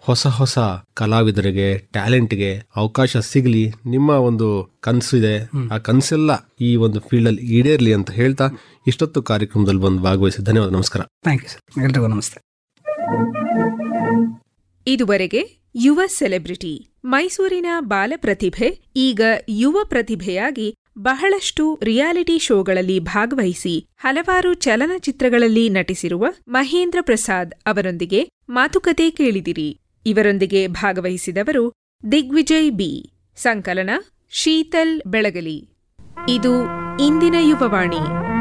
ಹೊಸ ಹೊಸ ಕಲಾವಿದರಿಗೆ ಟ್ಯಾಲೆಂಟ್ಗೆ ಅವಕಾಶ ಸಿಗಲಿ ನಿಮ್ಮ ಒಂದು ಕನಸಿದೆ ಆ ಕನಸೆಲ್ಲ ಈ ಒಂದು ಫೀಲ್ಡ್ ಅಲ್ಲಿ ಈಡೇರ್ಲಿ ಅಂತ ಹೇಳ್ತಾ ಇಷ್ಟೊತ್ತು ಕಾರ್ಯಕ್ರಮದಲ್ಲಿ ಬಂದು ಭಾಗವಹಿಸಿ ಧನ್ಯವಾದ ನಮಸ್ಕಾರ ಥ್ಯಾಂಕ್ ಯು ಸರ್ ಎಲ್ರಿಗೂ ನಮಸ್ತೆ ಇದುವರೆಗೆ ಯುವ ಸೆಲೆಬ್ರಿಟಿ ಮೈಸೂರಿನ ಬಾಲ ಪ್ರತಿಭೆ ಈಗ ಯುವ ಪ್ರತಿಭೆಯಾಗಿ ಬಹಳಷ್ಟು ರಿಯಾಲಿಟಿ ಶೋಗಳಲ್ಲಿ ಭಾಗವಹಿಸಿ ಹಲವಾರು ಚಲನಚಿತ್ರಗಳಲ್ಲಿ ನಟಿಸಿರುವ ಮಹೇಂದ್ರ ಪ್ರಸಾದ್ ಅವರೊಂದಿಗೆ ಮಾತುಕತೆ ಕೇಳಿದಿರಿ ಇವರೊಂದಿಗೆ ಭಾಗವಹಿಸಿದವರು ದಿಗ್ವಿಜಯ್ ಬಿ ಸಂಕಲನ ಶೀತಲ್ ಬೆಳಗಲಿ ಇದು ಇಂದಿನ ಯುವವಾಣಿ